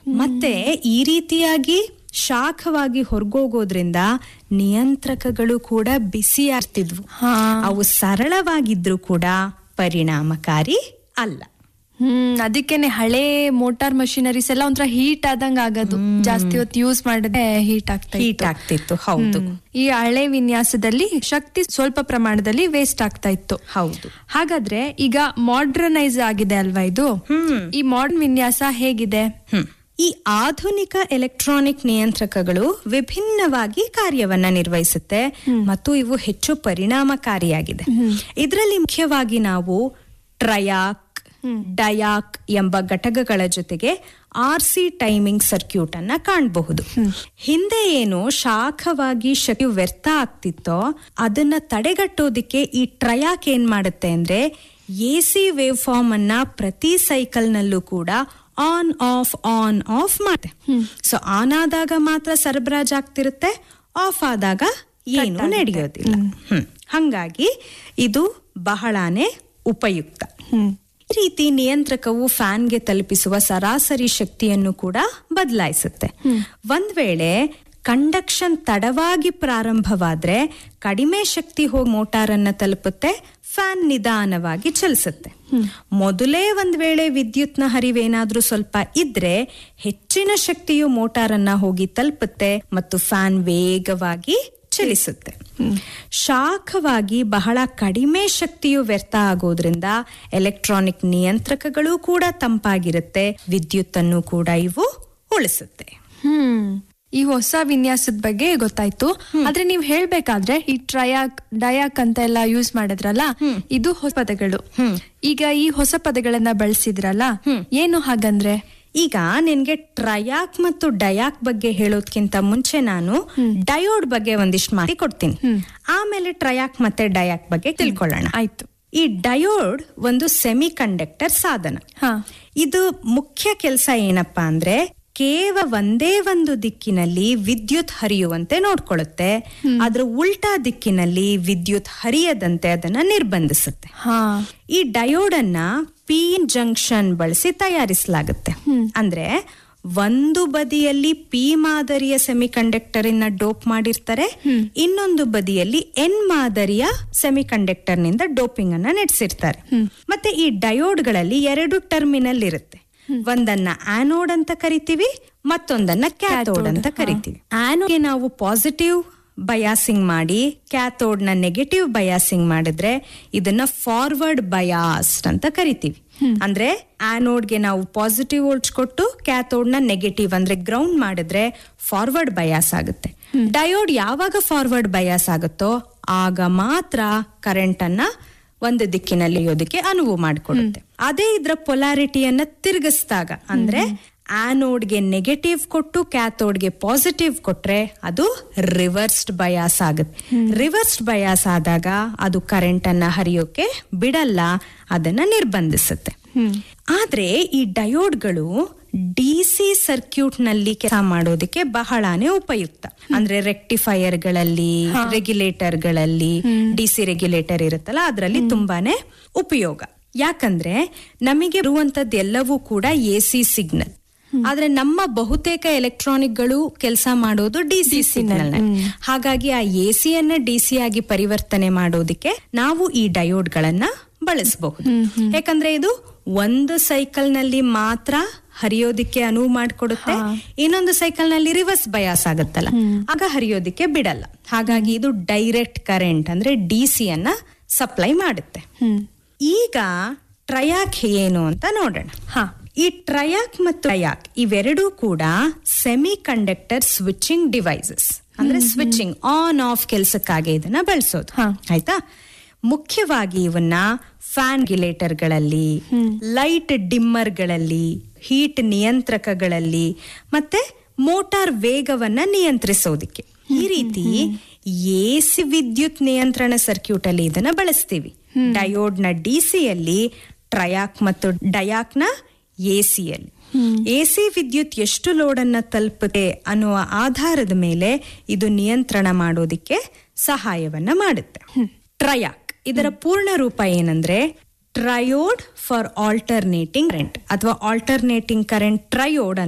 ಮತ್ತೆ ಈ ರೀತಿಯಾಗಿ ಶಾಖವಾಗಿ ಹೊರಗೋಗೋದ್ರಿಂದ ನಿಯಂತ್ರಕಗಳು ಕೂಡ ಬಿಸಿ ಆಗ್ತಿದ್ವು ಹಾ. ಅವು ಸರಳವಾಗಿದ್ರು ಕೂಡ ಪರಿಣಾಮಕಾರಿ ಅಲ್ಲ ಹ್ಮ್ ಅದಕ್ಕೇನೆ ಹಳೆ ಮೋಟಾರ್ ಮಷಿನರೀಸ್ ಎಲ್ಲ ಒಂಥರ ಹೀಟ್ ಆದಂಗ ಆಗೋದು ಜಾಸ್ತಿ ಹೊತ್ತು ಯೂಸ್ ಮಾಡಿದ್ರೆ ಹೀಟ್ ಆಗ್ತಾ ಹೀಟ್ ಇತ್ತು. ಆಗ್ತಿತ್ತು ಹೌದು ಹ್ಮ್. ಈ ಹಳೆ ವಿನ್ಯಾಸದಲ್ಲಿ ಶಕ್ತಿ ಸ್ವಲ್ಪ ಪ್ರಮಾಣದಲ್ಲಿ ವೇಸ್ಟ್ ಆಗ್ತಾ ಇತ್ತು ಹೌದು ಹಾಗಾದ್ರೆ ಈಗ ಮಾಡ್ರನೈಸ್ ಆಗಿದೆ ಅಲ್ವಾ ಇದು ಹ್ಮ್ ಈ ಮಾಡರ್ನ್ ವಿನ್ಯಾಸ ಹೇಗಿದೆ ಹ್ಮ್. ಈ ಆಧುನಿಕ ಎಲೆಕ್ಟ್ರಾನಿಕ್ ನಿಯಂತ್ರಕಗಳು ವಿಭಿನ್ನವಾಗಿ ಕಾರ್ಯವನ್ನ ನಿರ್ವಹಿಸುತ್ತೆ ಮತ್ತು ಇವು ಹೆಚ್ಚು ಪರಿಣಾಮಕಾರಿಯಾಗಿದೆ ಇದರಲ್ಲಿ ಮುಖ್ಯವಾಗಿ ನಾವು ಟ್ರಯಾಕ್ ಡಯಾಕ್ ಎಂಬ ಘಟಕಗಳ ಜೊತೆಗೆ ಆರ್ ಸಿ ಟೈಮಿಂಗ್ ಸರ್ಕ್ಯೂಟ್ ಅನ್ನ ಕಾಣಬಹುದು ಹಿಂದೆ ಏನು ಶಾಖವಾಗಿ ಶಕ್ತಿ ವ್ಯರ್ಥ ಆಗ್ತಿತ್ತೋ ಅದನ್ನ ತಡೆಗಟ್ಟೋದಿಕ್ಕೆ ಈ ಟ್ರಯಾಕ್ ಏನ್ ಮಾಡುತ್ತೆ ಅಂದ್ರೆ ಎ ಸಿ ವೇವ್ ಫಾರ್ಮ್ ಅನ್ನ ಪ್ರತಿ ಸೈಕಲ್ ನಲ್ಲೂ ಕೂಡ ಆನ್ ಆಫ್ ಆನ್ ಆಫ್ ಮಾಡುತ್ತೆ ಸೊ ಆನ್ ಆದಾಗ ಮಾತ್ರ ಸರಬರಾಜ್ ಆಗ್ತಿರುತ್ತೆ ಆಫ್ ಆದಾಗ ಏನು ನಡೆಯೋದಿಲ್ಲ ಹ್ಮ್. ಹಂಗಾಗಿ ಇದು ಬಹಳಾನೇ ಉಪಯುಕ್ತ ಹ್ಮ್ ಈ ರೀತಿ ನಿಯಂತ್ರಕವು ಫ್ಯಾನ್ಗೆ ತಲುಪಿಸುವ ಸರಾಸರಿ ಶಕ್ತಿಯನ್ನು ಕೂಡ ಬದಲಾಯಿಸುತ್ತೆ ಒಂದ್ ವೇಳೆ ಕಂಡಕ್ಷನ್ ತಡವಾಗಿ ಪ್ರಾರಂಭವಾದ್ರೆ ಕಡಿಮೆ ಶಕ್ತಿ ಹೋಗಿ ಮೋಟಾರ್ ಅನ್ನ ತಲುಪುತ್ತೆ ಫ್ಯಾನ್ ನಿಧಾನವಾಗಿ ಚಲಿಸುತ್ತೆ ಮೊದಲೇ ಒಂದ್ ವೇಳೆ ವಿದ್ಯುತ್ನ ಹರಿವೇನಾದ್ರೂ ಸ್ವಲ್ಪ ಇದ್ರೆ ಹೆಚ್ಚಿನ ಶಕ್ತಿಯು ಮೋಟಾರ್ ಅನ್ನ ಹೋಗಿ ತಲುಪುತ್ತೆ ಮತ್ತು ಫ್ಯಾನ್ ವೇಗವಾಗಿ ಚಲಿಸುತ್ತೆ ಶಾಖವಾಗಿ ಬಹಳ ಕಡಿಮೆ ಶಕ್ತಿಯು ವ್ಯರ್ಥ ಆಗೋದ್ರಿಂದ ಎಲೆಕ್ಟ್ರಾನಿಕ್ ನಿಯಂತ್ರಕಗಳು ಕೂಡ ತಂಪಾಗಿರುತ್ತೆ ವಿದ್ಯುತ್ತನ್ನು ಕೂಡ ಇವು ಉಳಿಸುತ್ತೆ ಹ್ಮ್ ಈ ಹೊಸ ವಿನ್ಯಾಸದ ಬಗ್ಗೆ ಗೊತ್ತಾಯ್ತು ಆದ್ರೆ ನೀವ್ ಹೇಳ್ಬೇಕಾದ್ರೆ ಈ ಟ್ರಯಾಕ್ ಡಯಾಕ್ ಅಂತ ಎಲ್ಲ ಯೂಸ್ ಮಾಡಿದ್ರಲ್ಲ ಇದು ಹೊಸ ಪದಗಳು ಈಗ ಈ ಹೊಸ ಪದಗಳನ್ನ ಬಳಸಿದ್ರಲ್ಲ ಏನು ಹಾಗಂದ್ರೆ ಈಗ ನಿನ್ಗೆ ಟ್ರಯಾಕ್ ಮತ್ತು ಡಯಾಕ್ ಬಗ್ಗೆ ಹೇಳೋದ್ಕಿಂತ ಮುಂಚೆ ನಾನು ಡಯೋಡ್ ಬಗ್ಗೆ ಒಂದಿಷ್ಟು ಮಾಹಿತಿ ಕೊಡ್ತೀನಿ ಆಮೇಲೆ ಟ್ರಯಾಕ್ ಮತ್ತೆ ಡಯಾಕ್ ಬಗ್ಗೆ ತಿಳ್ಕೊಳ್ಳೋಣ ಆಯ್ತು ಈ ಡಯೋಡ್ ಒಂದು ಸೆಮಿ ಕಂಡಕ್ಟರ್ ಸಾಧನ ಹಾ ಇದು ಮುಖ್ಯ ಕೆಲಸ ಏನಪ್ಪಾ ಅಂದ್ರೆ ಕೇವಲ ಒಂದೇ ಒಂದು ದಿಕ್ಕಿನಲ್ಲಿ ವಿದ್ಯುತ್ ಹರಿಯುವಂತೆ ನೋಡ್ಕೊಳ್ಳುತ್ತೆ ಅದ್ರ ಉಲ್ಟಾ ದಿಕ್ಕಿನಲ್ಲಿ ವಿದ್ಯುತ್ ಹರಿಯದಂತೆ ಅದನ್ನ ನಿರ್ಬಂಧಿಸುತ್ತೆ ಹಾ ಈ ಡಯೋಡ್ ಅನ್ನ ಪಿ ಜಂಕ್ಷನ್ ಬಳಸಿ ತಯಾರಿಸಲಾಗುತ್ತೆ ಅಂದ್ರೆ ಒಂದು ಬದಿಯಲ್ಲಿ ಪಿ ಮಾದರಿಯ ಸೆಮಿ ಕಂಡಕ್ಟರ್ ಇನ್ನ ಡೋಪ್ ಮಾಡಿರ್ತಾರೆ ಇನ್ನೊಂದು ಬದಿಯಲ್ಲಿ ಎನ್ ಮಾದರಿಯ ಸೆಮಿ ಕಂಡಕ್ಟರ್ ನಿಂದ ಡೋಪಿಂಗ್ ಅನ್ನ ನಡೆಸಿರ್ತಾರೆ ಮತ್ತೆ ಈ ಡಯೋಡ್ಗಳಲ್ಲಿ ಎರಡು ಟರ್ಮಿನಲ್ ಇರುತ್ತೆ ಒಂದನ್ನ ಆನೋಡ್ ಅಂತ ಕರಿತೀವಿ ಮತ್ತೊಂದನ್ನ ಕ್ಯಾಥೋಡ್ ಅಂತ ಕರಿತೀವಿ ಆನೋಡ್ಗೆ ನಾವು ಪಾಸಿಟಿವ್ ಬಯಾಸಿಂಗ್ ಮಾಡಿ ಕ್ಯಾಥೋಡ್ ನ ನೆಗೆಟಿವ್ ಬಯಾಸಿಂಗ್ ಮಾಡಿದ್ರೆ ಇದನ್ನ ಫಾರ್ವರ್ಡ್ ಬಯಾಸ್ಡ್ ಅಂತ ಕರಿತೀವಿ ಅಂದ್ರೆ ಆನೋಡ್ಗೆ ನಾವು ಪಾಸಿಟಿವ್ ವೋಲ್ಟ್ಸ್ ಕೊಟ್ಟು ಕ್ಯಾಥೋಡ್ ನ ನೆಗೆಟಿವ್ ಅಂದ್ರೆ ಗ್ರೌಂಡ್ ಮಾಡಿದ್ರೆ ಫಾರ್ವರ್ಡ್ ಬಯಾಸ್ ಆಗುತ್ತೆ ಡಯೋಡ್ ಯಾವಾಗ ಫಾರ್ವರ್ಡ್ ಬಯಾಸ್ ಆಗುತ್ತೋ ಆಗ ಮಾತ್ರ ಕರೆಂಟ್ ಅನ್ನ ಒಂದು ದಿಕ್ಕಿನಲ್ಲಿ ಒಯ್ಯೋದಕ್ಕೆ ಅನುವು ಮಾಡಿಕೊಡುತ್ತೆ ಅದೇ ಇದ್ರ ಪೊಲಾರಿಟಿಯನ್ನ ತಿರುಗಿಸಿದಾಗ ಅಂದ್ರೆ ಆನೋಡ್ಗೆ ನೆಗೆಟಿವ್ ಕೊಟ್ಟು ಕ್ಯಾಥೋಡ್ಗೆ ಪಾಸಿಟಿವ್ ಕೊಟ್ರೆ ಅದು ರಿವರ್ಸ್ಡ್ ಬಯಾಸ್ ಆಗುತ್ತೆ ರಿವರ್ಸ್ಡ್ ಬಯಾಸ್ ಆದಾಗ ಅದು ಕರೆಂಟ್ ಅನ್ನ ಹರಿಯೋಕೆ ಬಿಡಲ್ಲ ಅದನ್ನ ನಿರ್ಬಂಧಿಸುತ್ತೆ ಆದ್ರೆ ಈ ಡಯೋಡ್ಗಳು ಡಿ ಸಿ ಸರ್ಕ್ಯೂಟ್ ನಲ್ಲಿ ಕೆಲಸ ಮಾಡೋದಕ್ಕೆ ಬಹಳಾನೇ ಉಪಯುಕ್ತ ಅಂದ್ರೆ ರೆಕ್ಟಿಫೈಯರ್ ಗಳಲ್ಲಿ ರೆಗ್ಯುಲೇಟರ್ ಗಳಲ್ಲಿ ಡಿ ಸಿ ರೆಗ್ಯುಲೇಟರ್ ಇರುತ್ತಲ್ಲ ಅದರಲ್ಲಿ ತುಂಬಾನೇ ಉಪಯೋಗ ಯಾಕಂದ್ರೆ ನಮಗೆ ಇರುವಂತದ್ದು ಎಲ್ಲವೂ ಕೂಡ ಎ ಸಿ ಸಿಗ್ನಲ್ ಆದ್ರೆ ನಮ್ಮ ಬಹುತೇಕ ಎಲೆಕ್ಟ್ರಾನಿಕ್ಗಳು ಕೆಲಸ ಮಾಡೋದು ಡಿ ಸಿ ಸಿಗ್ನಲ್ ಹಾಗಾಗಿ ಆ ಎ ಸಿಯನ್ನ ಡಿ ಸಿ ಆಗಿ ಪರಿವರ್ತನೆ ಮಾಡೋದಕ್ಕೆ ನಾವು ಈ ಡಯೋಡ್ಗಳನ್ನ ಬಳಸಬಹುದು ಯಾಕಂದ್ರೆ ಇದು ಒಂದು ಸೈಕಲ್ ನಲ್ಲಿ ಮಾತ್ರ ಹರಿಯೋದಿಕ್ಕೆ ಅನುವು ಮಾಡಿಕೊಡುತ್ತೆ ಇನ್ನೊಂದು ಸೈಕಲ್ ನಲ್ಲಿ ರಿವರ್ಸ್ ಬಯಾಸ್ ಆಗುತ್ತಲ್ಲ ಆಗ ಹರಿಯೋದಿಕ್ಕೆ ಬಿಡಲ್ಲ ಹಾಗಾಗಿ ಇದು ಡೈರೆಕ್ಟ್ ಕರೆಂಟ್ ಅಂದ್ರೆ ಡಿ ಸಿ ಅನ್ನ ಸಪ್ಲೈ ಮಾಡುತ್ತೆ ಈಗ ಟ್ರಯಾಕ್ ಏನು ಅಂತ ನೋಡೋಣ ಹಾ ಈ ಟ್ರಯಾಕ್ ಮತ್ತು ಟ್ರಯಾಕ್ ಇವೆರಡೂ ಕೂಡ ಸೆಮಿ ಕಂಡಕ್ಟರ್ ಸ್ವಿಚಿಂಗ್ ಡಿವೈಸಸ್ ಅಂದ್ರೆ ಸ್ವಿಚಿಂಗ್ ಆನ್ ಆಫ್ ಕೆಲಸಕ್ಕಾಗಿ ಇದನ್ನ ಬಳಸೋದು ಹಾ. ಆಯ್ತಾ ಮುಖ್ಯವಾಗಿ ಇವನ್ನ ಫ್ಯಾನ್ ಗಿಲೇಟರ್ಗಳಲ್ಲಿ ಲೈಟ್ ಡಿಮ್ಮರ್ಗಳಲ್ಲಿ ಹೀಟ್ ನಿಯಂತ್ರಕಗಳಲ್ಲಿ ಮತ್ತೆ ಮೋಟಾರ್ ವೇಗವನ್ನ ನಿಯಂತ್ರಿಸೋದಿಕ್ಕೆ ಈ ರೀತಿ ಎಸಿ ವಿದ್ಯುತ್ ನಿಯಂತ್ರಣ ಸರ್ಕ್ಯೂಟ್ ಅಲ್ಲಿ ಇದನ್ನ ಬಳಸ್ತೀವಿ ಡಯೋಡ್ ನ ಡಿಸಿಯಲ್ಲಿ ಟ್ರಯಾಕ್ ಮತ್ತು ಡಯಾಕ್ ನ ಎಸಿಯಲ್ಲಿ ಎಸಿ ವಿದ್ಯುತ್ ಎಷ್ಟು ಲೋಡ್ ಅನ್ನ ತಲುಪುತ್ತೆ ಅನ್ನುವ ಆಧಾರದ ಮೇಲೆ ಇದು ನಿಯಂತ್ರಣ ಮಾಡೋದಿಕ್ಕೆ ಸಹಾಯವನ್ನ ಮಾಡುತ್ತೆ ಟ್ರಯಾಕ್ ಇದರ ಪೂರ್ಣ ರೂಪ ಏನಂದ್ರೆ ಟ್ರಯೋಡ್ ಫಾರ್ ಆಲ್ಟರ್ನೇಟಿಂಗ್ ಕರೆಂಟ್ ಅಥವಾ ಆಲ್ಟರ್ನೇಟಿಂಗ್ ಕರೆಂಟ್ ಟ್ರಯೋಡ್